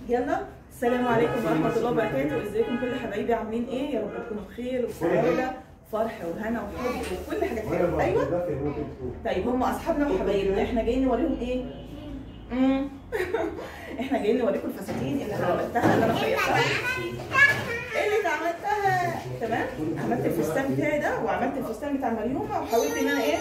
يلا السلام عليكم ورحمه الله وبركاته ازيكم كل حبايبي عاملين ايه يا رب تكونوا بخير وسعاده فرح وهنا وحب وكل حاجه حلوه ايوه طيب هم اصحابنا وحبايبنا احنا جايين نوريهم ايه مم. احنا جايين نوريكم الفساتين اللي انا عملتها اللي انا خيطتها ايه اللي انت عملتها تمام عملت الفستان بتاعي ده وعملت الفستان بتاع مريومه وحاولت ان انا ايه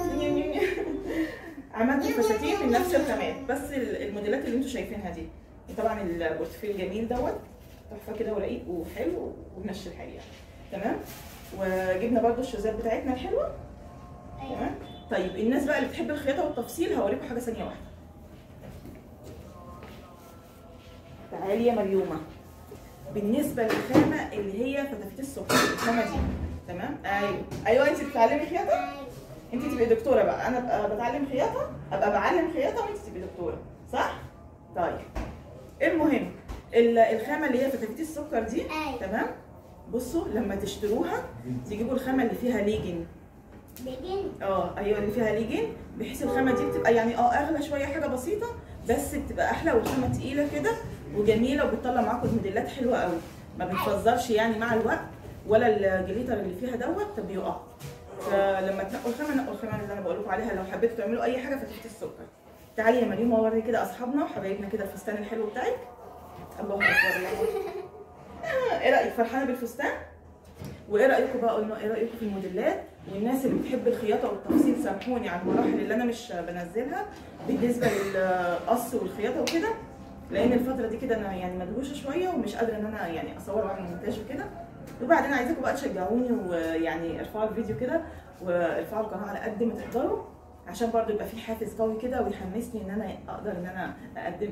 عملت الفساتين من نفس الخامات بس الموديلات اللي انتوا شايفينها دي طبعا البورتفيل جميل دوت تحفه كده ورقيق وحلو ومشي الحال يعني تمام وجبنا برده الشوزات بتاعتنا الحلوه تمام طيب الناس بقى اللي بتحب الخياطه والتفصيل هوريكم حاجه ثانيه واحده تعالي يا مريومه بالنسبه للخامه اللي هي فتافيت السكر الخامه دي تمام ايوه ايوه انت بتتعلمي خياطه انت تبقي دكتوره بقى انا ابقى بتعلم خياطه ابقى بعلم خياطه وانت تبقي دكتوره صح طيب المهم الخامه اللي هي فتافيت السكر دي تمام بصوا لما تشتروها تجيبوا الخامه اللي فيها ليجن ليجن اه ايوه اللي فيها ليجن بحيث الخامه دي بتبقى يعني اه اغلى شويه حاجه بسيطه بس بتبقى احلى والخامه تقيله كده وجميله وبتطلع معاكم موديلات حلوه قوي ما بتفزرش يعني مع الوقت ولا الجليتر اللي فيها دوت بيقع فلما تنقوا الخامه نقوا الخامه اللي انا بقول لكم عليها لو حبيتوا تعملوا اي حاجه فتحت السكر تعالي يا مريم اوري كده اصحابنا وحبايبنا كده الفستان الحلو بتاعك الله اكبر الله ايه رايك فرحانه بالفستان وايه رايكم بقى قلنا ايه رايكم في الموديلات والناس اللي بتحب الخياطه والتفصيل سامحوني على المراحل اللي انا مش بنزلها بالنسبه للقص والخياطه وكده لان الفتره دي كده انا يعني مدهوشه شويه ومش قادره ان انا يعني اصور واعمل مونتاج وكده وبعدين عايزاكم بقى تشجعوني ويعني ارفعوا الفيديو كده وارفعوا القناه على قد ما تقدروا عشان برضو يبقى في حافز قوي كده ويحمسني ان انا اقدر ان انا اقدم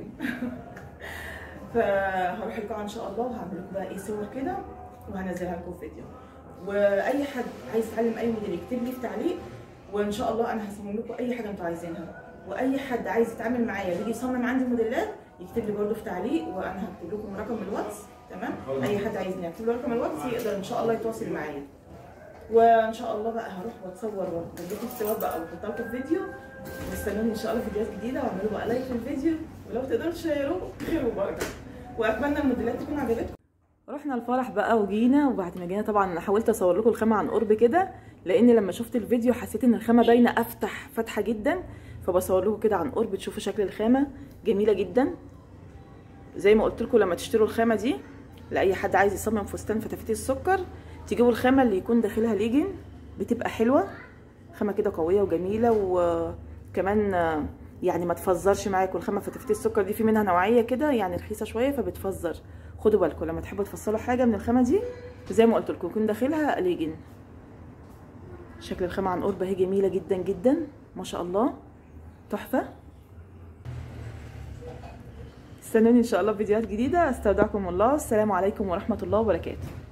فهروح القاعه ان شاء الله وهعمل لكم بقى ايه صور كده وهنزلها لكم في فيديو واي حد عايز يتعلم اي موديل يكتب لي في تعليق وان شاء الله انا هصمم لكم اي حاجه انتوا عايزينها واي حد عايز يتعامل معايا ويجي يصمم عندي موديلات يكتب لي برده في تعليق وانا هكتب لكم رقم الواتس تمام اي حد عايزني اكتب له رقم الواتس يقدر ان شاء الله يتواصل معايا وان شاء الله بقى هروح واتصور واجيب لكم الصور بقى واحطها لكم في فيديو واستنوني ان شاء الله فيديوهات جديده واعملوا بقى لايك للفيديو ولو تقدروا تشيروه خير وبركه واتمنى الموديلات تكون عجبتكم رحنا الفرح بقى وجينا وبعد ما جينا طبعا انا حاولت اصور لكم الخامه عن قرب كده لان لما شفت الفيديو حسيت ان الخامه باينه افتح فتحه جدا فبصور لكم كده عن قرب تشوفوا شكل الخامه جميله جدا زي ما قلت لكم لما تشتروا الخامه دي لاي حد عايز يصمم فستان فتافيت السكر تجيبوا الخامه اللي يكون داخلها ليجن بتبقى حلوه خامه كده قويه وجميله وكمان يعني ما تفزرش معاكم الخامه فتافيت السكر دي في منها نوعيه كده يعني رخيصه شويه فبتفزر خدوا بالكم لما تحبوا تفصلوا حاجه من الخامه دي زي ما قلت لكم يكون داخلها ليجن شكل الخامه عن قرب اهي جميله جدا جدا ما شاء الله تحفه استنوني ان شاء الله في فيديوهات جديده استودعكم الله السلام عليكم ورحمه الله وبركاته